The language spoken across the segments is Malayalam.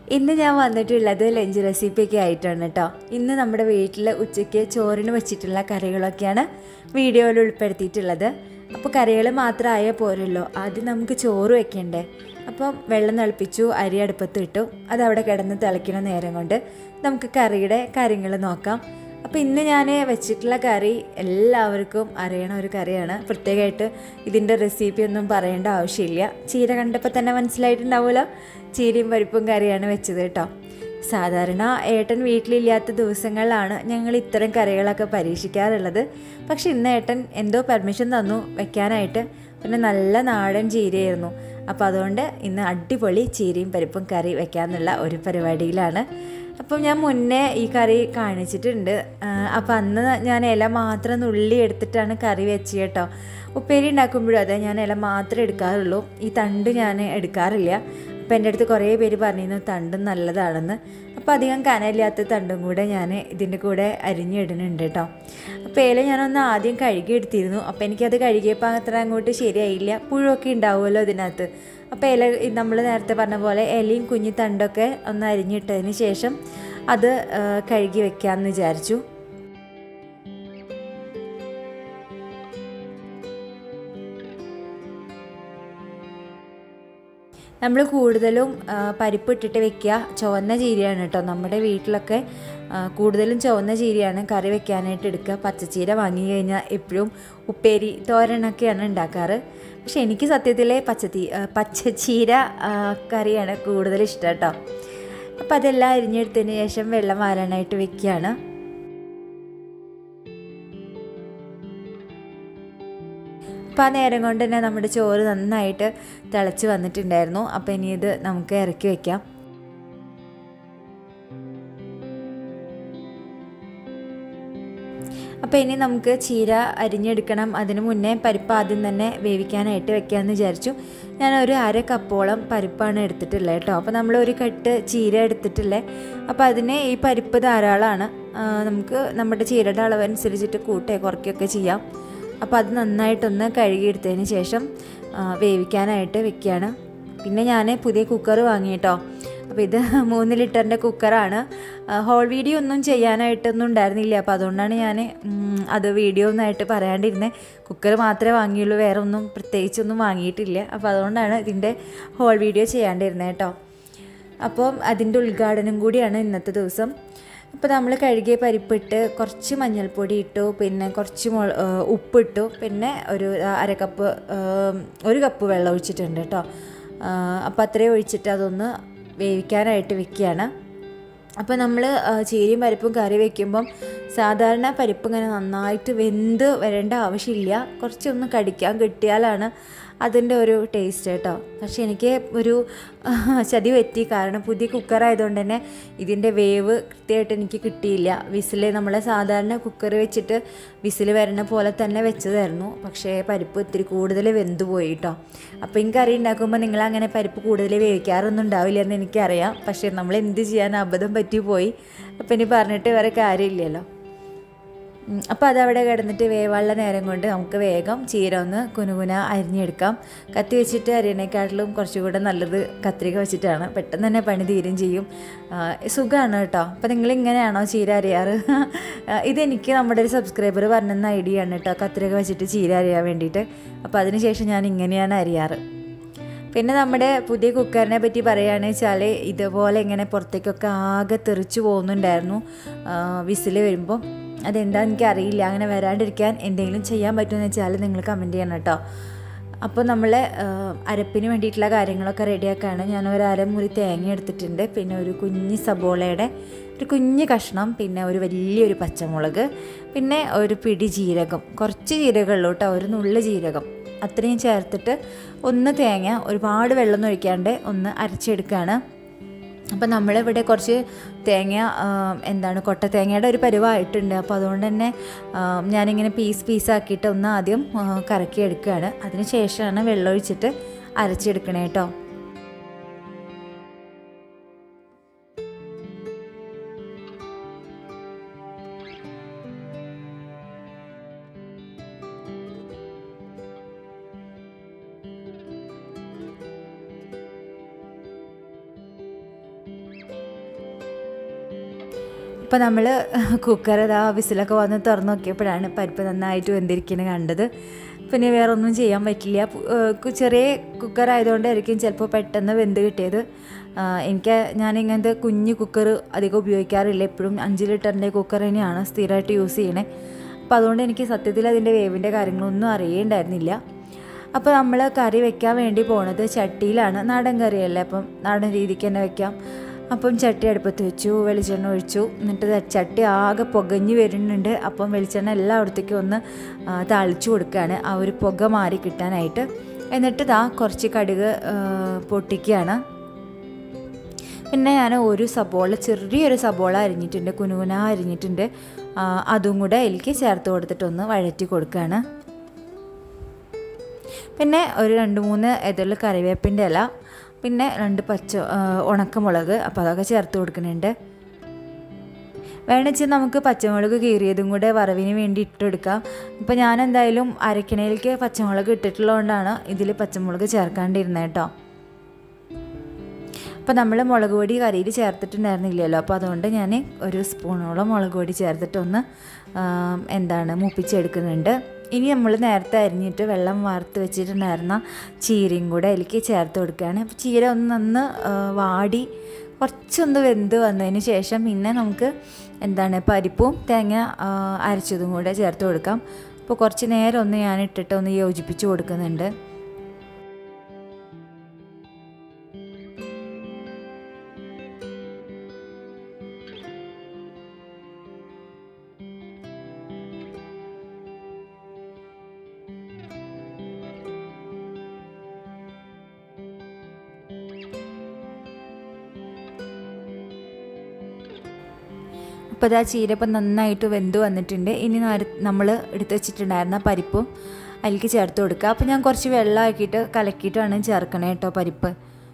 ഇന്ന് ഞാൻ വന്നിട്ടുള്ളത് ലഞ്ച് റെസിപ്പിയൊക്കെ ആയിട്ടാണ് കേട്ടോ ഇന്ന് നമ്മുടെ വീട്ടിൽ ഉച്ചയ്ക്ക് ചോറിന് വെച്ചിട്ടുള്ള കറികളൊക്കെയാണ് വീഡിയോയിൽ ഉൾപ്പെടുത്തിയിട്ടുള്ളത് അപ്പോൾ കറികൾ മാത്രമായാൽ പോരല്ലോ ആദ്യം നമുക്ക് ചോറ് വെക്കണ്ടേ അപ്പം വെള്ളം തിളപ്പിച്ചു അരി അടുപ്പത്ത് ഇട്ടു അത് അവിടെ കിടന്ന് തിളയ്ക്കുന്ന നേരം കൊണ്ട് നമുക്ക് കറിയുടെ കാര്യങ്ങൾ നോക്കാം അപ്പോൾ ഇന്ന് ഞാൻ വെച്ചിട്ടുള്ള കറി എല്ലാവർക്കും അറിയണ ഒരു കറിയാണ് പ്രത്യേകമായിട്ട് ഇതിൻ്റെ റെസിപ്പി ഒന്നും പറയേണ്ട ആവശ്യമില്ല ചീര കണ്ടപ്പോൾ തന്നെ മനസ്സിലായിട്ടുണ്ടാവുമല്ലോ ചീരയും പരിപ്പും കറിയാണ് വെച്ചത് കേട്ടോ സാധാരണ ഏട്ടൻ വീട്ടിലില്ലാത്ത ദിവസങ്ങളിലാണ് ഞങ്ങൾ ഇത്തരം കറികളൊക്കെ പരീക്ഷിക്കാറുള്ളത് പക്ഷെ ഇന്ന് ഏട്ടൻ എന്തോ പെർമിഷൻ തന്നു വെക്കാനായിട്ട് പിന്നെ നല്ല നാടൻ ചീരയായിരുന്നു അപ്പോൾ അതുകൊണ്ട് ഇന്ന് അടിപൊളി ചീരയും പരിപ്പും കറി വെക്കാമെന്നുള്ള ഒരു പരിപാടിയിലാണ് അപ്പം ഞാൻ മുന്നേ ഈ കറി കാണിച്ചിട്ടുണ്ട് അപ്പം അന്ന് ഞാൻ ഇല മാത്രം നുള്ളി എടുത്തിട്ടാണ് കറി വെച്ച് കേട്ടോ ഉപ്പേരി ഉണ്ടാക്കുമ്പോഴും അതെ ഞാൻ ഇല മാത്രമേ എടുക്കാറുള്ളൂ ഈ തണ്ട് ഞാൻ എടുക്കാറില്ല അപ്പം എൻ്റെ അടുത്ത് കുറേ പേര് പറഞ്ഞിരുന്നു തണ്ടും നല്ലതാണെന്ന് അപ്പോൾ അധികം കനയില്ലാത്ത തണ്ടും കൂടെ ഞാൻ ഇതിൻ്റെ കൂടെ അരിഞ്ഞിടുന്നുണ്ട് കേട്ടോ അപ്പോൾ ഇല ഞാനൊന്ന് ആദ്യം കഴുകി എടുത്തിരുന്നു അപ്പോൾ എനിക്കത് കഴുകിയപ്പോൾ അത്ര അങ്ങോട്ട് ശരിയായില്ല പുഴുവൊക്കെ ഉണ്ടാവുമല്ലോ ഇതിനകത്ത് അപ്പോൾ ഇല നമ്മൾ നേരത്തെ പറഞ്ഞ പോലെ ഇലയും കുഞ്ഞി തണ്ടൊക്കെ ഒന്ന് അരിഞ്ഞിട്ടതിന് ശേഷം അത് കഴുകി വെക്കാമെന്ന് വിചാരിച്ചു നമ്മൾ കൂടുതലും പരിപ്പ് ഇട്ടിട്ട് വെക്കുക ചുവന്ന ചീരയാണ് കേട്ടോ നമ്മുടെ വീട്ടിലൊക്കെ കൂടുതലും ചുവന്ന ചീരയാണ് കറി വെക്കാനായിട്ട് എടുക്കുക പച്ചച്ചീര വാങ്ങി കഴിഞ്ഞാൽ എപ്പോഴും ഉപ്പേരി തോരനൊക്കെയാണ് ഉണ്ടാക്കാറ് പക്ഷെ എനിക്ക് സത്യത്തിൽ പച്ചത്തീ പച്ചച്ചീര കറിയാണ് കൂടുതൽ ഇഷ്ടം കേട്ടോ അപ്പം അതെല്ലാം അരിഞ്ഞെടുത്തതിന് ശേഷം വെള്ളം വാരാനായിട്ട് വെക്കുകയാണ് അപ്പോൾ ആ നേരം കൊണ്ട് തന്നെ നമ്മുടെ ചോറ് നന്നായിട്ട് തിളച്ച് വന്നിട്ടുണ്ടായിരുന്നു അപ്പോൾ ഇനി ഇത് നമുക്ക് ഇറക്കി വെക്കാം അപ്പോൾ ഇനി നമുക്ക് ചീര അരിഞ്ഞെടുക്കണം അതിന് മുന്നേ പരിപ്പ് ആദ്യം തന്നെ വേവിക്കാനായിട്ട് വെക്കാമെന്ന് വിചാരിച്ചു ഞാൻ ഒരു അര കപ്പോളം പരിപ്പാണ് എടുത്തിട്ടുള്ളത് കേട്ടോ അപ്പോൾ നമ്മൾ ഒരു കട്ട് ചീര എടുത്തിട്ടില്ലേ അപ്പോൾ അതിന് ഈ പരിപ്പ് ധാരാളമാണ് നമുക്ക് നമ്മുടെ ചീരയുടെ അളവനുസരിച്ചിട്ട് കൂട്ടുകയോ കുറയ്ക്കുകയൊക്കെ ചെയ്യാം അപ്പോൾ അത് നന്നായിട്ടൊന്ന് കഴുകിയെടുത്തതിന് ശേഷം വേവിക്കാനായിട്ട് വെക്കുകയാണ് പിന്നെ ഞാൻ പുതിയ കുക്കർ വാങ്ങി കേട്ടോ അപ്പോൾ ഇത് മൂന്ന് ലിറ്ററിൻ്റെ കുക്കറാണ് ഹോൾ വീഡിയോ ഒന്നും ചെയ്യാനായിട്ടൊന്നും ഉണ്ടായിരുന്നില്ല അപ്പോൾ അതുകൊണ്ടാണ് ഞാൻ അത് വീഡിയോ ഒന്നായിട്ട് പറയാണ്ടിരുന്നത് കുക്കർ മാത്രമേ വാങ്ങിയുള്ളൂ വേറെ ഒന്നും പ്രത്യേകിച്ചൊന്നും വാങ്ങിയിട്ടില്ല അപ്പോൾ അതുകൊണ്ടാണ് ഇതിൻ്റെ ഹോൾ വീഡിയോ ചെയ്യാണ്ടിരുന്നത് കേട്ടോ അപ്പം അതിൻ്റെ ഉദ്ഘാടനം കൂടിയാണ് ഇന്നത്തെ ദിവസം അപ്പോൾ നമ്മൾ കഴുകിയ പരിപ്പിട്ട് കുറച്ച് മഞ്ഞൾപ്പൊടി ഇട്ടു പിന്നെ കുറച്ച് മുള ഉപ്പിട്ടു പിന്നെ ഒരു അര കപ്പ് ഒരു കപ്പ് വെള്ളം ഒഴിച്ചിട്ടുണ്ട് കേട്ടോ അപ്പോൾ അത്രയും ഒഴിച്ചിട്ട് അതൊന്ന് വേവിക്കാനായിട്ട് വെക്കുകയാണ് അപ്പോൾ നമ്മൾ ചീരയും പരിപ്പും കറി വയ്ക്കുമ്പം സാധാരണ പരിപ്പ് ഇങ്ങനെ നന്നായിട്ട് വെന്ത് വരേണ്ട ആവശ്യമില്ല കുറച്ചൊന്ന് കടിക്കാൻ കിട്ടിയാലാണ് അതിൻ്റെ ഒരു ടേസ്റ്റ് കേട്ടോ പക്ഷെ എനിക്ക് ഒരു ചതി പറ്റി കാരണം പുതിയ കുക്കറായതുകൊണ്ട് തന്നെ ഇതിൻ്റെ വേവ് കൃത്യമായിട്ട് എനിക്ക് കിട്ടിയില്ല വിസിൽ നമ്മളെ സാധാരണ കുക്കർ വെച്ചിട്ട് വിസിൽ വരണ പോലെ തന്നെ വെച്ചതായിരുന്നു പക്ഷേ പരിപ്പ് ഇത്തിരി കൂടുതൽ വെന്ത് പോയി കേട്ടോ അപ്പോൾ ഈ കറി ഉണ്ടാക്കുമ്പോൾ നിങ്ങൾ അങ്ങനെ പരിപ്പ് കൂടുതൽ വേവിക്കാറൊന്നും ഉണ്ടാവില്ല എന്ന് എനിക്കറിയാം പക്ഷേ നമ്മൾ എന്ത് ചെയ്യാൻ അബദ്ധം പറ്റി പോയി അപ്പോൾ ഇനി പറഞ്ഞിട്ട് വേറെ കാര്യമില്ലല്ലോ അപ്പോൾ അതവിടെ കിടന്നിട്ട് വേവാനുള്ള നേരം കൊണ്ട് നമുക്ക് വേഗം ചീര ഒന്ന് കുനുകുന അരിഞ്ഞെടുക്കാം കത്തി വെച്ചിട്ട് അരിയണേക്കാട്ടിലും കുറച്ചുകൂടെ നല്ലത് കത്രിക വെച്ചിട്ടാണ് പെട്ടെന്ന് തന്നെ പണി തീരും ചെയ്യും സുഖമാണ് കേട്ടോ അപ്പോൾ നിങ്ങൾ ഇങ്ങനെയാണോ ചീര അരിയാറ് ഇതെനിക്ക് നമ്മുടെ ഒരു സബ്സ്ക്രൈബർ പറഞ്ഞെന്ന ഐഡിയ ആണ് കേട്ടോ കത്രിക വെച്ചിട്ട് ചീര അരിയാൻ വേണ്ടിയിട്ട് അപ്പോൾ അതിനുശേഷം ഞാൻ ഇങ്ങനെയാണ് അരിയാറ് പിന്നെ നമ്മുടെ പുതിയ കുക്കറിനെ പറ്റി പറയുകയാണെന്ന് വെച്ചാൽ ഇതുപോലെ ഇങ്ങനെ പുറത്തേക്കൊക്കെ ആകെ തെറിച്ചു പോകുന്നുണ്ടായിരുന്നു വിസിൽ വരുമ്പോൾ അതെന്താണെന്ന് എനിക്കറിയില്ല അങ്ങനെ വരാണ്ടിരിക്കാൻ എന്തെങ്കിലും ചെയ്യാൻ പറ്റുമെന്ന് വെച്ചാൽ നിങ്ങൾ കമൻറ്റ് ചെയ്യണം കേട്ടോ അപ്പോൾ നമ്മൾ അരപ്പിന് വേണ്ടിയിട്ടുള്ള കാര്യങ്ങളൊക്കെ റെഡിയാക്കുകയാണ് ഞാൻ ഒരു അരമുറി തേങ്ങ എടുത്തിട്ടുണ്ട് പിന്നെ ഒരു കുഞ്ഞ് സബോളയുടെ ഒരു കുഞ്ഞ് കഷ്ണം പിന്നെ ഒരു വലിയൊരു പച്ചമുളക് പിന്നെ ഒരു പിടി ജീരകം കുറച്ച് ജീരകമുള്ളൂ കേട്ടോ ഒരു നുള്ളു ജീരകം അത്രയും ചേർത്തിട്ട് ഒന്ന് തേങ്ങ ഒരുപാട് വെള്ളം ഒഴിക്കാണ്ട് ഒന്ന് അരച്ചെടുക്കുകയാണ് അപ്പം നമ്മളിവിടെ കുറച്ച് തേങ്ങ എന്താണ് കൊട്ട തേങ്ങയുടെ ഒരു പരുവായിട്ടുണ്ട് അപ്പോൾ അതുകൊണ്ട് തന്നെ ഞാനിങ്ങനെ പീസ് പീസാക്കിയിട്ട് ഒന്ന് ആദ്യം കറക്കി എടുക്കുകയാണ് അതിന് ശേഷമാണ് വെള്ളം ഒഴിച്ചിട്ട് അരച്ചെടുക്കണേ കേട്ടോ അപ്പോൾ നമ്മൾ കുക്കർ ഇതാ വിസിലൊക്കെ വന്ന് തുറന്ന് നോക്കിയപ്പോഴാണ് പരിപ്പ് നന്നായിട്ട് വെന്തിരിക്കുന്നത് കണ്ടത് പിന്നെ വേറെ ഒന്നും ചെയ്യാൻ പറ്റില്ല പു- ഏഹ് കു- ചെറിയ കുക്കർ ആയതുകൊണ്ടായിരിക്കും ചിലപ്പോൾ പെട്ടെന്ന് വെന്ത് കിട്ടിയത് ആഹ് എനിക്ക് ഞാൻ ഇങ്ങനത്തെ കുഞ്ഞു കുക്കർ അധികം ഉപയോഗിക്കാറില്ല എപ്പോഴും അഞ്ച് ലിറ്ററിൻ്റെ കുക്കർ തന്നെയാണ് സ്ഥിരമായിട്ട് യൂസ് ചെയ്യണേ അപ്പോൾ അതുകൊണ്ട് എനിക്ക് സത്യത്തിൽ അതിൻ്റെ വേവിൻ്റെ കാര്യങ്ങളൊന്നും അറിയേണ്ടായിരുന്നില്ല അപ്പോൾ നമ്മൾ കറി വെക്കാൻ വേണ്ടി പോണത് ചട്ടിയിലാണ് നാടൻ കറിയല്ലേ അപ്പം നാടൻ രീതിക്ക് തന്നെ വെക്കാം അപ്പം ചട്ടി അടുപ്പത്ത് വെച്ചു വെളിച്ചെണ്ണ ഒഴിച്ചു എന്നിട്ട് ദാ ചട്ടി ആകെ പുകഞ്ഞ് വരുന്നുണ്ട് അപ്പം വെളിച്ചെണ്ണ എല്ലായിടത്തേക്കും ഒന്ന് ആ, താളിച്ചു കൊടുക്കുകയാണ് ആ ഒരു പുക മാറി കിട്ടാനായിട്ട് എന്നിട്ട് ദാ കുറച്ച് കടുക് ആ, പൊട്ടിക്കുകയാണ് പിന്നെ ഞാൻ ഒരു സബോള ചെറിയൊരു സബോള അരിഞ്ഞിട്ടുണ്ട് കുനുകുന അരിഞ്ഞിട്ടുണ്ട് ആ, അതും കൂടെ അതിലേക്ക് ചേർത്ത് കൊടുത്തിട്ടൊന്ന് വഴറ്റി കൊടുക്കുകയാണ് പിന്നെ ഒരു രണ്ട് മൂന്ന് ഇതിൽ കറിവേപ്പിൻ്റെ ഇല പിന്നെ രണ്ട് പച്ച ആ, ഉണക്കമുളക് അപ്പോൾ അതൊക്കെ ചേർത്ത് കൊടുക്കുന്നുണ്ട് വേണമെച്ചാൽ നമുക്ക് പച്ചമുളക് കീറിയതും കൂടെ വറവിന് വേണ്ടി ഇട്ടെടുക്കാം ഇപ്പോൾ ഞാൻ എന്തായാലും അരക്കണയിലേക്ക് പച്ചമുളക് ഇട്ടിട്ടുള്ളതുകൊണ്ടാണ് ഇതിൽ പച്ചമുളക് ചേർക്കാണ്ടിരുന്നത് കേട്ടോ അപ്പോൾ നമ്മൾ മുളക് പൊടി കറിയിൽ ചേർത്തിട്ടുണ്ടായിരുന്നില്ലല്ലോ അപ്പോൾ അതുകൊണ്ട് ഞാൻ ഒരു സ്പൂണോളം മുളക് പൊടി ചേർത്തിട്ടൊന്ന് ആം, എന്താണ് മൂപ്പിച്ചെടുക്കുന്നുണ്ട് ഇനി നമ്മൾ നേരത്തെ അരിഞ്ഞിട്ട് വെള്ളം വാർത്ത് വെച്ചിട്ടുണ്ടായിരുന്ന ചീരയും കൂടെ അതിലേക്ക് ചേർത്ത് കൊടുക്കുകയാണ് അപ്പോൾ ചീര ഒന്ന് നന്ന് ആ, വാടി കുറച്ചൊന്ന് വെന്ത് വന്നതിന് ശേഷം പിന്നെ നമുക്ക് എന്താണ് പരിപ്പും തേങ്ങ ആ, അരച്ചതും കൂടെ ചേർത്ത് കൊടുക്കാം അപ്പോൾ കുറച്ച് നേരം ഒന്ന് ഞാൻ ഇട്ടിട്ട് ഒന്ന് യോജിപ്പിച്ച് കൊടുക്കുന്നുണ്ട് അപ്പോൾ ഇതാ ചീര ഇപ്പം നന്നായിട്ട് വെന്ത് വന്നിട്ടുണ്ട് ഇനി നമ്മൾ എടുത്ത് വെച്ചിട്ടുണ്ടായിരുന്ന പരിപ്പും അതിലേക്ക് ചേർത്ത് കൊടുക്കുക അപ്പോൾ ഞാൻ കുറച്ച് വെള്ളമാക്കിയിട്ട് കലക്കിയിട്ടാണ് ചേർക്കണേ കേട്ടോ പരിപ്പ്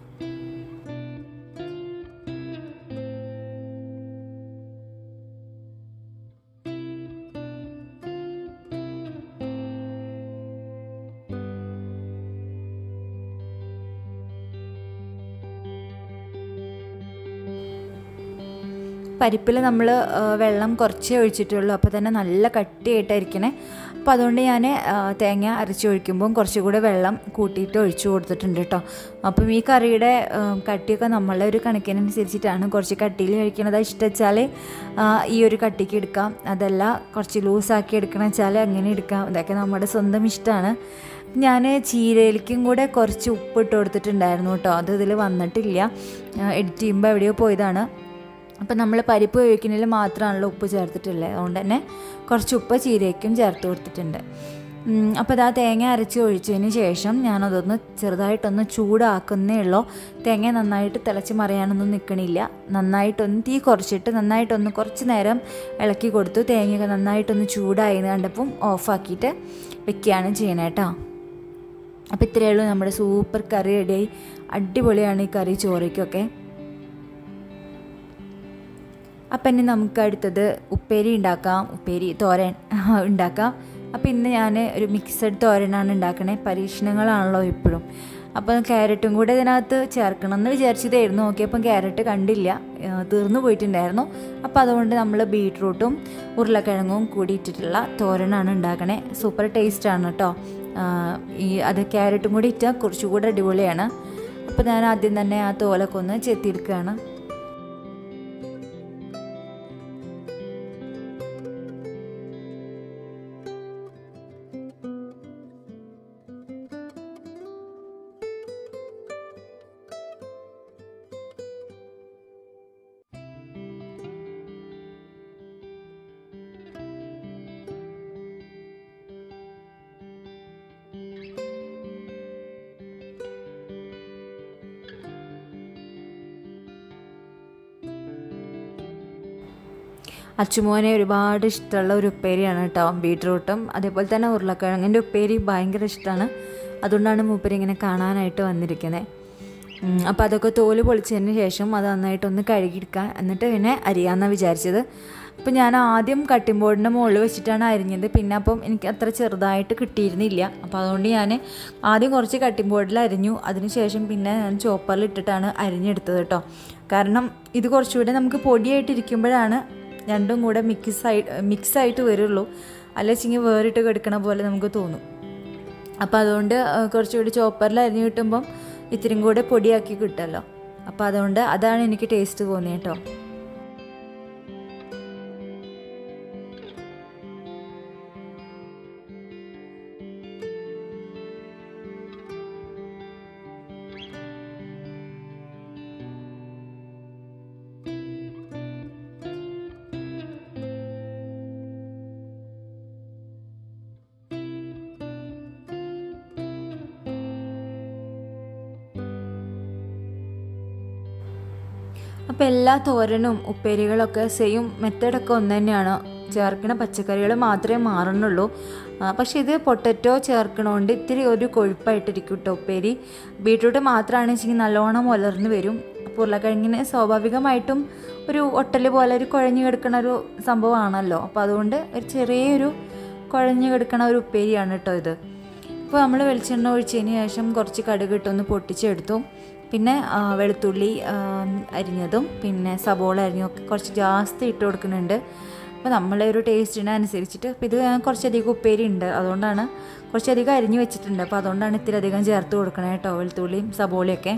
പരിപ്പിൽ നമ്മൾ വെള്ളം കുറച്ചേ ഒഴിച്ചിട്ടുള്ളൂ അപ്പോൾ തന്നെ നല്ല കട്ടിയായിട്ടായിരിക്കണേ അപ്പോൾ അതുകൊണ്ട് ഞാൻ തേങ്ങ അരച്ചൊഴിക്കുമ്പം കുറച്ചുകൂടെ വെള്ളം കൂട്ടിയിട്ട് ഒഴിച്ചു കൊടുത്തിട്ടുണ്ട് കേട്ടോ അപ്പം ഈ കറിയുടെ ആ, കട്ടിയൊക്കെ നമ്മളെ ഒരു കണക്കിനനുസരിച്ചിട്ടാണ് കുറച്ച് കട്ടിയിൽ കഴിക്കണത് ഇഷ്ടം വെച്ചാൽ ഈ ഒരു കട്ടിക്ക് എടുക്കാം അതല്ല കുറച്ച് ലൂസാക്കി എടുക്കണം വെച്ചാൽ അങ്ങനെ എടുക്കാം ഇതൊക്കെ നമ്മുടെ സ്വന്തം ഇഷ്ടമാണ് ഞാൻ ചീരയിലേക്കും കൂടെ കുറച്ച് ഉപ്പ് ഇട്ട് കൊടുത്തിട്ടുണ്ടായിരുന്നു കേട്ടോ അത് ഇതിൽ വന്നിട്ടില്ല എഡിറ്റ് ചെയ്യുമ്പോൾ എവിടെയോ പോയതാണ് അപ്പം നമ്മൾ പരിപ്പ് വേവിക്കുന്നതിൽ മാത്രമാണല്ലോ ഉപ്പ് ചേർത്തിട്ടുള്ളത് അതുകൊണ്ട് തന്നെ കുറച്ച് ഉപ്പ് ചീരയ്ക്കും ചേർത്ത് കൊടുത്തിട്ടുണ്ട് ഉം, അപ്പോൾ ഇതാ തേങ്ങ അരച്ച് ഒഴിച്ചതിന് ശേഷം ഞാനതൊന്ന് ചെറുതായിട്ടൊന്ന് ചൂടാക്കുന്നേ ഉള്ളൂ തേങ്ങ നന്നായിട്ട് തിളച്ച് മറിയാനൊന്നും നിൽക്കണില്ല നന്നായിട്ടൊന്ന് തീ കുറച്ചിട്ട് നന്നായിട്ടൊന്ന് കുറച്ച് നേരം ഇളക്കി കൊടുത്തു തേങ്ങയൊക്കെ നന്നായിട്ടൊന്ന് ചൂടായി എന്ന് കണ്ടപ്പം ഓഫാക്കിയിട്ട് വെക്കുകയാണ് ചെയ്യണേ കേട്ടോ അപ്പോൾ ഇത്രയേ ഉള്ളൂ നമ്മുടെ സൂപ്പർ കറി റെഡിയായി അടിപൊളിയാണ് ഈ കറി ചോറയ്ക്കൊക്കെ അപ്പം ഇനി നമുക്ക് അടുത്തത് ഉപ്പേരി ഉണ്ടാക്കാം ഉപ്പേരി തോരൻ ഉണ്ടാക്കാം അപ്പം ഇന്ന് ഞാൻ ഒരു മിക്സഡ് തോരനാണ് ഉണ്ടാക്കണേ പരീക്ഷണങ്ങളാണല്ലോ ഇപ്പോഴും അപ്പം ക്യാരറ്റും കൂടെ ഇതിനകത്ത് ചേർക്കണം എന്ന് വിചാരിച്ചതായിരുന്നു നോക്കിയപ്പം ക്യാരറ്റ് കണ്ടില്ല ആ, തീർന്നു പോയിട്ടുണ്ടായിരുന്നു അപ്പം അതുകൊണ്ട് നമ്മൾ ബീട്രൂട്ടും ഉരുളക്കിഴങ്ങും കൂടി ഇട്ടിട്ടുള്ള തോരനാണ് ഉണ്ടാക്കണേ സൂപ്പർ ടേസ്റ്റാണ് കേട്ടോ ആ, ഈ അത് ക്യാരറ്റും കൂടി ഇട്ടാൽ കുറച്ചുകൂടെ അടിപൊളിയാണ് അപ്പോൾ ഞാൻ ആദ്യം തന്നെ ആ തോലൊക്കെ ഒന്ന് ചെത്തിയെടുക്കുകയാണ് അച്ചുമോനെ ഒരുപാട് ഇഷ്ടമുള്ള ഒരു ഉപ്പേരിയാണ് കേട്ടോ ബീട്രൂട്ടും അതേപോലെ തന്നെ ഉരുളക്കിഴങ്ങിൻ്റെ ഉപ്പേരി ഭയങ്കര ഇഷ്ടമാണ് അതുകൊണ്ടാണ് മൂപ്പര് ഇങ്ങനെ കാണാനായിട്ട് വന്നിരിക്കുന്നത് അപ്പോൾ അതൊക്കെ തോല് പൊളിച്ചതിന് ശേഷം അത് നന്നായിട്ടൊന്ന് കഴുകിയെടുക്കാൻ എന്നിട്ട് പിന്നെ അരിയാന്നാണ് വിചാരിച്ചത് അപ്പോൾ ഞാൻ ആദ്യം കട്ടിംഗ് ബോർഡിൻ്റെ മുകളിൽ വെച്ചിട്ടാണ് അരിഞ്ഞത് പിന്നെ അപ്പം എനിക്ക് അത്ര ചെറുതായിട്ട് കിട്ടിയിരുന്നില്ല അപ്പോൾ അതുകൊണ്ട് ഞാൻ ആദ്യം കുറച്ച് കട്ടിംഗ് ബോർഡിൽ അരിഞ്ഞു അതിനുശേഷം പിന്നെ ഞാൻ ചോപ്പറിൽ ഇട്ടിട്ടാണ് അരിഞ്ഞെടുത്തത് കേട്ടോ കാരണം ഇത് കുറച്ചുകൂടെ നമുക്ക് പൊടിയായിട്ടിരിക്കുമ്പോഴാണ് രണ്ടും കൂടെ മിക്സ് ആയി മിക്സ് ആയിട്ട് വരുള്ളൂ അല്ലെങ്കിൽ വേറിട്ട് കിടക്കണ പോലെ നമുക്ക് തോന്നും അപ്പോൾ അതുകൊണ്ട് ആ, കുറച്ചുകൂടി ചോപ്പറിൽ അരിഞ്ഞ് കിട്ടുമ്പം ഇത്തിരി കൂടെ പൊടിയാക്കി കിട്ടുമല്ലോ അപ്പോൾ അതുകൊണ്ട് അതാണ് എനിക്ക് ടേസ്റ്റ് തോന്നിയത് കേട്ടോ അപ്പോൾ എല്ലാ തോരനും ഉപ്പേരികളൊക്കെ സെയിം മെത്തേഡൊക്കെ ഒന്ന് തന്നെയാണ് ചേർക്കണ പച്ചക്കറികൾ മാത്രമേ മാറുന്നുള്ളൂ ആ, പക്ഷേ ഇത് പൊട്ടറ്റോ ചേർക്കണോണ്ട് ഇത്തിരി ഒരു കൊഴുപ്പായിട്ടിരിക്കും കേട്ടോ ഉപ്പേരി ബീട്രൂട്ട് മാത്രമാണ് വെച്ചെങ്കിൽ നല്ലോണം ഉലർന്ന് വരും ഉരുളക്കിഴങ്ങിന് സ്വാഭാവികമായിട്ടും ഒരു ഒട്ടൽ പോലെ ഒരു കുഴഞ്ഞു കിടക്കണ ഒരു സംഭവമാണല്ലോ അപ്പോൾ അതുകൊണ്ട് ഒരു ചെറിയൊരു കുഴഞ്ഞു കിടക്കണ ഒരു ഉപ്പേരിയാണ് കേട്ടോ ഇത് ഇപ്പോൾ നമ്മൾ വെളിച്ചെണ്ണ ഒഴിച്ചതിന് ശേഷം കുറച്ച് കടുക് ഇട്ടൊന്ന് പൊട്ടിച്ചെടുത്തു പിന്നെ ആ, വെളുത്തുള്ളി ആ, അരിഞ്ഞതും പിന്നെ സബോള അരിഞ്ഞതൊക്കെ കുറച്ച് ജാസ്തി ഇട്ട് കൊടുക്കുന്നുണ്ട് അപ്പോൾ നമ്മളെ ഒരു ടേസ്റ്റിനനുസരിച്ചിട്ട് അപ്പോൾ ഇത് ഞാൻ കുറച്ചധികം ഉപ്പേരി ഉണ്ട് അതുകൊണ്ടാണ് കുറച്ചധികം അരിഞ്ഞ് വെച്ചിട്ടുണ്ട് അപ്പോൾ അതുകൊണ്ടാണ് ഇത്തിരി അധികം ചേർത്ത് കൊടുക്കണേ കേട്ടോ വെളുത്തുള്ളിയും സബോളയൊക്കെ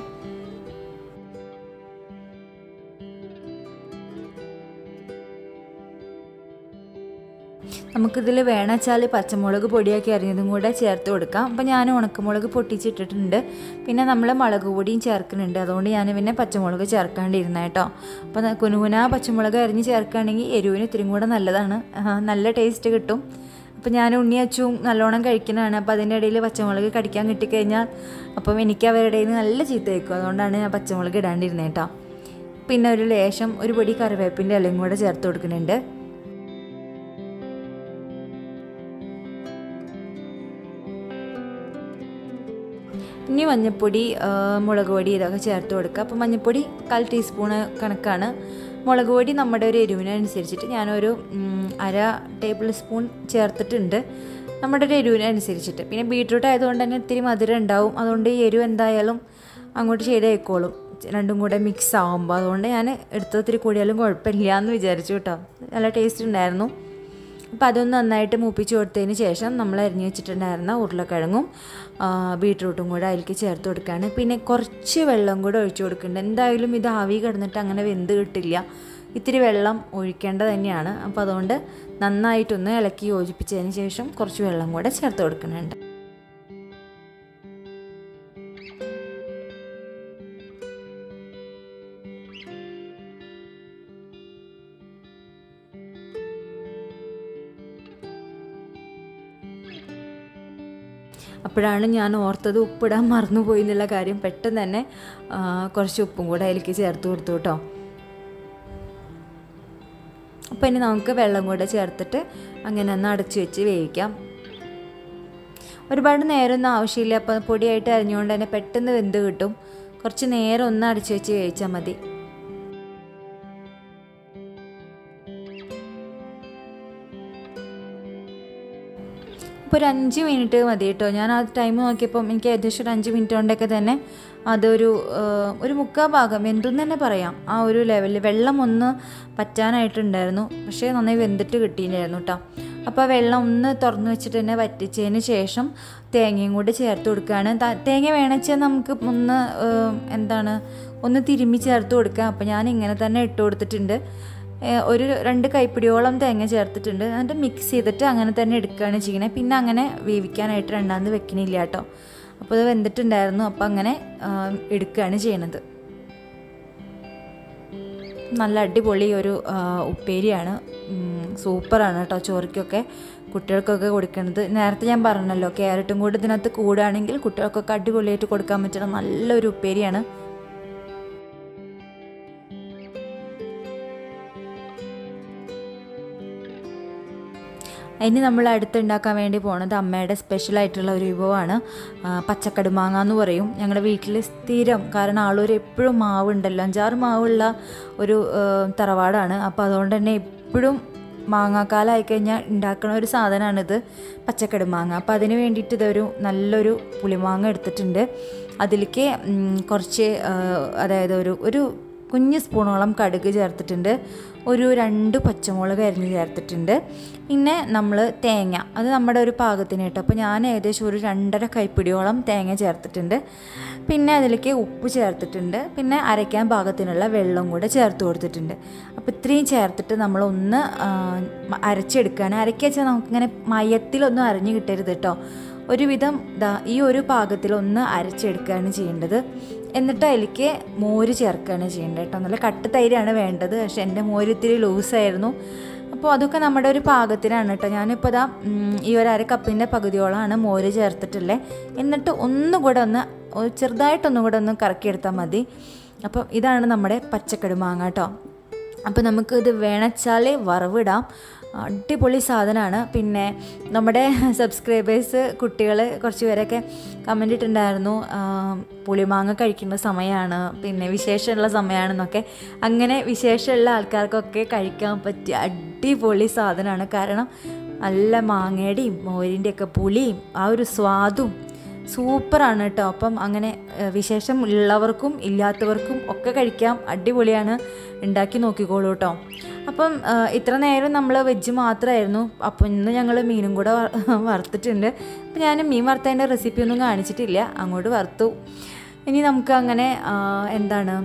നമുക്കിതിൽ വേണമെച്ചാൽ പച്ചമുളക് പൊടിയാക്കി അരിഞ്ഞതും കൂടെ ചേർത്ത് കൊടുക്കാം അപ്പോൾ ഞാൻ ഉണക്കമുളക് പൊട്ടിച്ചിട്ടിട്ടുണ്ട് പിന്നെ നമ്മൾ മുളക് പൊടിയും ചേർക്കുന്നുണ്ട് അതുകൊണ്ട് ഞാൻ പിന്നെ പച്ചമുളക് ചേർക്കാണ്ടിരുന്ന കേട്ടോ അപ്പോൾ കുനുകുന പച്ചമുളക് അരിഞ്ഞ് ചേർക്കുകയാണെങ്കിൽ എരിവിന് ഇത്തിരി കൂടെ നല്ലതാണ് ആഹ് നല്ല ടേസ്റ്റ് കിട്ടും അപ്പോൾ ഞാൻ ഉണ്ണി അച്ചും നല്ലോണം കഴിക്കുന്നതാണ് അപ്പോൾ അതിൻ്റെ ഇടയിൽ പച്ചമുളക് കടിക്കാൻ കിട്ടിക്കഴിഞ്ഞാൽ അപ്പം എനിക്ക് അവരുടെ കയ്യിൽ നിന്ന് നല്ല ചീത്ത വയ്ക്കും അതുകൊണ്ടാണ് ഞാൻ പച്ചമുളക് ഇടാണ്ടിരുന്നത് കേട്ടോ പിന്നെ ഒരു ലേശം ഒരു പൊടി കറിവേപ്പിൻ്റെ ഇലയും കൂടെ ചേർത്ത് കൊടുക്കുന്നുണ്ട് ഇനി മഞ്ഞൾപ്പൊടി ആ, മുളക് പൊടി ഇതൊക്കെ ചേർത്ത് കൊടുക്കുക അപ്പോൾ മഞ്ഞൾപ്പൊടി കാൽ ടീസ്പൂണ് കണക്കാണ് മുളക് പൊടി നമ്മുടെ ഒരു എരിവിനനുസരിച്ചിട്ട് ഞാനൊരു ഉം, അര ടേബിൾ സ്പൂൺ ചേർത്തിട്ടുണ്ട് നമ്മുടെ ഒരു എരിവിനനുസരിച്ചിട്ട് പിന്നെ ബീട്രൂട്ട് ആയതുകൊണ്ട് തന്നെ ഇത്തിരി മധുരം ഉണ്ടാവും അതുകൊണ്ട് ഈ എരിവ് എന്തായാലും അങ്ങോട്ട് ശരിയായിക്കോളും രണ്ടും കൂടെ മിക്സ് ആകുമ്പോൾ അതുകൊണ്ട് ഞാൻ എടുത്തത് ഇത്തിരി കൂടിയാലും കുഴപ്പമില്ല എന്ന് വിചാരിച്ചു കേട്ടോ നല്ല ടേസ്റ്റ് ഉണ്ടായിരുന്നു അപ്പോൾ അതൊന്ന് നന്നായിട്ട് മൂപ്പിച്ച് കൊടുത്തതിന് ശേഷം നമ്മൾ അരിഞ്ഞ് വെച്ചിട്ടുണ്ടായിരുന്ന ഉരുളക്കിഴങ്ങും ആ, ബീട്രൂട്ടും കൂടെ അതിലേക്ക് ചേർത്ത് കൊടുക്കുകയാണ് പിന്നെ കുറച്ച് വെള്ളം കൂടെ ഒഴിച്ചു കൊടുക്കുന്നുണ്ട് എന്തായാലും ഇത് ആവി കിടന്നിട്ട് അങ്ങനെ വെന്ത് കിട്ടില്ല ഇത്തിരി വെള്ളം ഒഴിക്കേണ്ടത് തന്നെയാണ് അപ്പോൾ അതുകൊണ്ട് നന്നായിട്ടൊന്ന് ഇളക്കി യോജിപ്പിച്ചതിന് ശേഷം കുറച്ച് വെള്ളം കൂടെ ചേർത്ത് കൊടുക്കുന്നുണ്ട് അപ്പോഴാണ് ഞാൻ ഓർത്തത് ഉപ്പിടാൻ മറന്നുപോയി എന്നുള്ള കാര്യം പെട്ടെന്ന് തന്നെ ആ, കുറച്ച് ഉപ്പും കൂടെ അതിലേക്ക് ചേർത്ത് കൊടുത്തു കേട്ടോ അപ്പോൾ ഇനി നമുക്ക് വെള്ളം കൂടെ ചേർത്തിട്ട് അങ്ങനെ ഒന്ന് അടച്ചു വെച്ച് വേവിക്കാം ഒരുപാട് നേരമൊന്നും ആവശ്യമില്ല അപ്പോൾ പൊടിയായിട്ട് അരിഞ്ഞുകൊണ്ട് തന്നെ പെട്ടെന്ന് വെന്ത് കിട്ടും കുറച്ച് നേരം ഒന്ന് അടച്ചു വെച്ച് വേവിച്ചാൽ മതി ഇപ്പോൾ ഒരു അഞ്ച് മിനിറ്റ് മതി കേട്ടോ ഞാൻ ആ ടൈം നോക്കിയപ്പം എനിക്ക് ഏകദേശം ഒരു അഞ്ച് മിനിറ്റ് കൊണ്ടൊക്കെ തന്നെ അതൊരു ആ, ഒരു മുക്കാൽ ഭാഗം എന്തെന്ന് തന്നെ പറയാം ആ ഒരു ലെവലിൽ വെള്ളം ഒന്ന് പറ്റാനായിട്ടുണ്ടായിരുന്നു പക്ഷേ നന്നായി വെന്തിട്ട് കിട്ടിയിട്ടുണ്ടായിരുന്നു കേട്ടോ അപ്പോൾ ആ വെള്ളം ഒന്ന് തുറന്ന് വെച്ചിട്ട് തന്നെ വറ്റിച്ചതിന് ശേഷം തേങ്ങയും കൂടി ചേർത്ത് കൊടുക്കുകയാണ് ത- തേങ്ങ വേണമെച്ചാൽ നമുക്ക് ഒന്ന് ആ, എന്താണ് ഒന്ന് തിരുമ്മി ചേർത്ത് കൊടുക്കാം അപ്പോൾ ഞാൻ ഇങ്ങനെ തന്നെ ഇട്ട് കൊടുത്തിട്ടുണ്ട് ഏഹ് ഒരു രണ്ട് കൈപ്പിടിയോളം തേങ്ങ ചേർത്തിട്ടുണ്ട് എന്നിട്ട് മിക്സ് ചെയ്തിട്ട് അങ്ങനെ തന്നെ എടുക്കുകയാണ് ചെയ്യുന്നത് പിന്നെ അങ്ങനെ വേവിക്കാനായിട്ട് രണ്ടാമത് വെക്കണില്ല കേട്ടോ അപ്പോൾ അത് വെന്തിട്ടുണ്ടായിരുന്നു അപ്പോൾ അങ്ങനെ ആം, എടുക്കുകയാണ് ചെയ്യണത് നല്ല അടിപൊളി ഒരു ആ, ഉപ്പേരിയാണ് ഉം, സൂപ്പറാണ് കേട്ടോ ചോറിക്കൊക്കെ കുട്ടികൾക്കൊക്കെ കൊടുക്കുന്നത് നേരത്തെ ഞാൻ പറഞ്ഞല്ലോ ക്യാരറ്റും കൂടി ഇതിനകത്ത് കൂടുകയാണെങ്കിൽ കുട്ടികൾക്കൊക്കെ അടിപൊളിയായിട്ട് കൊടുക്കാൻ പറ്റുന്ന നല്ലൊരു ഉപ്പേരിയാണ് ഇനി നമ്മൾ അടുത്തുണ്ടാക്കാൻ വേണ്ടി പോണത് അമ്മയുടെ സ്പെഷ്യൽ ആയിട്ടുള്ള ഒരു വിഭവമാണ് ആ, പച്ചക്കടുമാങ്ങ എന്ന് പറയും ഞങ്ങളുടെ വീട്ടിൽ സ്ഥിരം കാരണം ആളൂർ എപ്പോഴും മാവുണ്ടല്ലോ അഞ്ചാറ് മാവുള്ള ഒരു ആ, തറവാടാണ് അപ്പോൾ അതുകൊണ്ട് തന്നെ എപ്പോഴും മാങ്ങാക്കാലമായി കഴിഞ്ഞാൽ ഉണ്ടാക്കുന്ന ഒരു സാധനമാണിത് പച്ചക്കടുമാങ്ങ അപ്പോൾ അതിന് വേണ്ടിയിട്ട് ഇതൊരു നല്ലൊരു പുളിമാങ്ങ എടുത്തിട്ടുണ്ട് അതിലേക്ക് ഉം, കുറച്ച് ആ, അതായത് ഒരു ഒരു കുഞ്ഞ് സ്പൂണോളം കടുക് ചേർത്തിട്ടുണ്ട് ഒരു രണ്ട് പച്ചമുളക് അരിഞ്ഞ് ചേർത്തിട്ടുണ്ട് പിന്നെ നമ്മൾ തേങ്ങ അത് നമ്മുടെ ഒരു പാകത്തിന് കേട്ടോ അപ്പോൾ ഞാൻ ഏകദേശം ഒരു രണ്ടര കൈപ്പിടിയോളം തേങ്ങ ചേർത്തിട്ടുണ്ട് പിന്നെ അതിലേക്ക് ഉപ്പ് ചേർത്തിട്ടുണ്ട് പിന്നെ അരയ്ക്കാൻ പാകത്തിനുള്ള വെള്ളം കൂടെ ചേർത്ത് കൊടുത്തിട്ടുണ്ട് അപ്പോൾ ഇത്രയും ചേർത്തിട്ട് നമ്മളൊന്ന് ആ, അരച്ചെടുക്കുകയാണ് അരയ്ക്കുക വെച്ചാൽ നമുക്കിങ്ങനെ മയത്തിലൊന്നും അരഞ്ഞു കിട്ടരുത് കേട്ടോ ഒരുവിധം ദാ ഈ ഒരു പാകത്തിൽ ഒന്ന് അരച്ചെടുക്കുകയാണ് ചെയ്യേണ്ടത് എന്നിട്ട് അതിലേക്ക് മോര് ചേർക്കുകയാണ് ചെയ്യേണ്ടത് കേട്ടോ നല്ല കട്ട് തൈരാണ് വേണ്ടത് പക്ഷെ എൻ്റെ മോര് ഇത്തിരി ലൂസായിരുന്നു അപ്പോൾ അതൊക്കെ നമ്മുടെ ഒരു പാകത്തിനാണ് കേട്ടോ ഞാനിപ്പോൾ ഇതാ ഉം, ഈ ഒരു അര കപ്പിൻ്റെ പകുതിയോളമാണ് മോര് ചേർത്തിട്ടുള്ളത് എന്നിട്ട് ഒന്നുകൂടെ ഒന്ന് ഒരു ചെറുതായിട്ടൊന്നും കൂടെ ഒന്ന് കറക്കിയെടുത്താൽ മതി അപ്പം ഇതാണ് നമ്മുടെ പച്ചക്കടുമാങ്ങ കേട്ടോ അപ്പോൾ നമുക്ക് ഇത് വേണച്ചാൽ വറവിടാം അടിപൊളി സാധനമാണ് പിന്നെ നമ്മുടെ സബ്സ്ക്രൈബേഴ്സ് കുട്ടികൾ കുറച്ച് പേരൊക്കെ കമൻ്റ് ഇട്ടിട്ടുണ്ടായിരുന്നു ആ, പുളിമാങ്ങ കഴിക്കേണ്ട സമയമാണ് പിന്നെ വിശേഷമുള്ള സമയമാണെന്നൊക്കെ അങ്ങനെ വിശേഷമുള്ള ആൾക്കാർക്കൊക്കെ കഴിക്കാൻ പറ്റിയ അടിപൊളി സാധനമാണ് കാരണം നല്ല മാങ്ങയുടെയും മോരിൻ്റെയൊക്കെ പുളിയും ആ ഒരു സ്വാദും സൂപ്പറാണ് കേട്ടോ അപ്പം അങ്ങനെ ഏഹ്, വിശേഷം ഉള്ളവർക്കും ഇല്ലാത്തവർക്കും ഒക്കെ കഴിക്കാം അടിപൊളിയാണ് ഉണ്ടാക്കി നോക്കിക്കോളൂ കേട്ടോ അപ്പം ഏഹ്, ഇത്ര നേരം നമ്മൾ വെജ് മാത്രമായിരുന്നു അപ്പം ഇന്ന് ഞങ്ങൾ മീനും കൂടെ വ- വറുത്തിട്ടുണ്ട് അപ്പം ഞാൻ മീൻ വറുത്തതിൻ്റെ റെസിപ്പി ഒന്നും കാണിച്ചിട്ടില്ല അങ്ങോട്ട് വറുത്തു ഇനി നമുക്ക് അങ്ങനെ ആ, എന്താണ്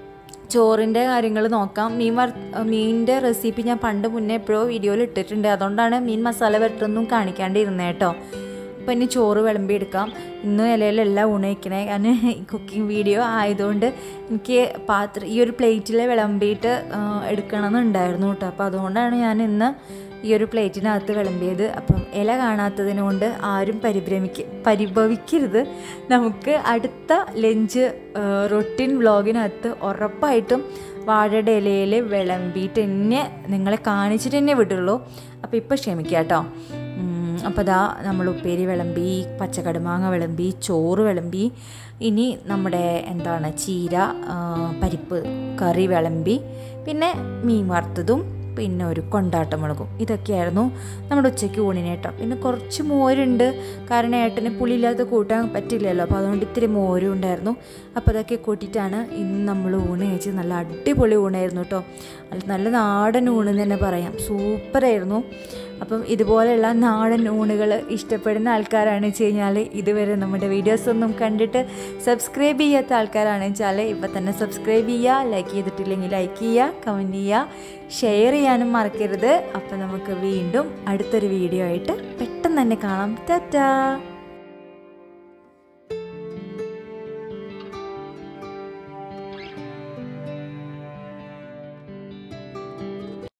ചോറിൻ്റെ കാര്യങ്ങൾ നോക്കാം മീൻ വർ മീനിൻ്റെ റെസിപ്പി ഞാൻ പണ്ട് മുന്നേ എപ്പോഴോ വീഡിയോയിൽ ഇട്ടിട്ടുണ്ട് അതുകൊണ്ടാണ് മീൻ മസാല വരട്ടൊന്നും കാണിക്കാണ്ടിരുന്നത് കേട്ടോ അപ്പം ഇനി ചോറ് വിളമ്പിയെടുക്കാം ഇന്നും ഇലയിലെല്ലാം ഉണയിക്കണേ കാരണം കുക്കിംഗ് വീഡിയോ ആയതുകൊണ്ട് എനിക്ക് പാത്രം ഈ ഒരു പ്ലേറ്റിൽ വിളമ്പിയിട്ട് ആ, എടുക്കണമെന്നുണ്ടായിരുന്നു കേട്ടോ അപ്പോൾ അതുകൊണ്ടാണ് ഞാൻ ഇന്ന് ഈ ഒരു പ്ലേറ്റിനകത്ത് വിളമ്പിയത് അപ്പം ഇല കാണാത്തതിന് കൊണ്ട് ആരും പരിഭ്രമിക്ക പരിഭവിക്കരുത് നമുക്ക് അടുത്ത ലഞ്ച് റൊട്ടീൻ വ്ളോഗിനകത്ത് ഉറപ്പായിട്ടും വാഴയുടെ ഇലയിൽ വിളമ്പിയിട്ട് തന്നെ നിങ്ങളെ കാണിച്ചിട്ട് തന്നെ വിടുള്ളൂ അപ്പോൾ ഇപ്പോൾ ക്ഷമിക്കാം കേട്ടോ അപ്പോൾ ദാ നമ്മൾ ഉപ്പേരി വിളമ്പി പച്ചക്കടുമാങ്ങ വിളമ്പി ചോറ് വിളമ്പി ഇനി നമ്മുടെ എന്താണ് ചീര ആ, പരിപ്പ് കറി വിളമ്പി പിന്നെ മീൻ വറുത്തതും പിന്നെ ഒരു കൊണ്ടാട്ടമുളകും ഇതൊക്കെയായിരുന്നു നമ്മുടെ ഉച്ചയ്ക്ക് ഊണിന് കേട്ടോ പിന്നെ കുറച്ച് മോരുണ്ട് കാരണം ഏട്ടന് പുളിയില്ലാത്ത കൂട്ടാൻ പറ്റില്ലല്ലോ അപ്പോൾ അതുകൊണ്ട് ഇത്തിരി മോരും ഉണ്ടായിരുന്നു അപ്പോൾ അതൊക്കെ കൂട്ടിയിട്ടാണ് ഇന്ന് നമ്മൾ ഊണ് കഴിച്ചത് നല്ല അടിപൊളി ഊണായിരുന്നു കേട്ടോ നല്ല- നല്ല നാടൻ ഊണെന്ന് തന്നെ പറയാം സൂപ്പറായിരുന്നു അപ്പം ഇതുപോലെയുള്ള നാടൻ ഊണുകൾ ഇഷ്ടപ്പെടുന്ന ആൾക്കാരാണ് വെച്ച് കഴിഞ്ഞാൽ ഇതുവരെ നമ്മുടെ വീഡിയോസ് ഒന്നും കണ്ടിട്ട് സബ്സ്ക്രൈബ് ചെയ്യാത്ത ആൾക്കാരാണ് വെച്ചാൽ ഇപ്പം തന്നെ സബ്സ്ക്രൈബ് ചെയ്യുക ലൈക്ക് ചെയ്തിട്ടില്ലെങ്കിൽ ലൈക്ക് ചെയ്യുക കമൻറ്റ് ചെയ്യുക ഷെയർ ചെയ്യാനും മറക്കരുത് അപ്പം നമുക്ക് വീണ്ടും അടുത്തൊരു വീഡിയോ ആയിട്ട് പെട്ടെന്ന് തന്നെ കാണാം ടാറ്റാ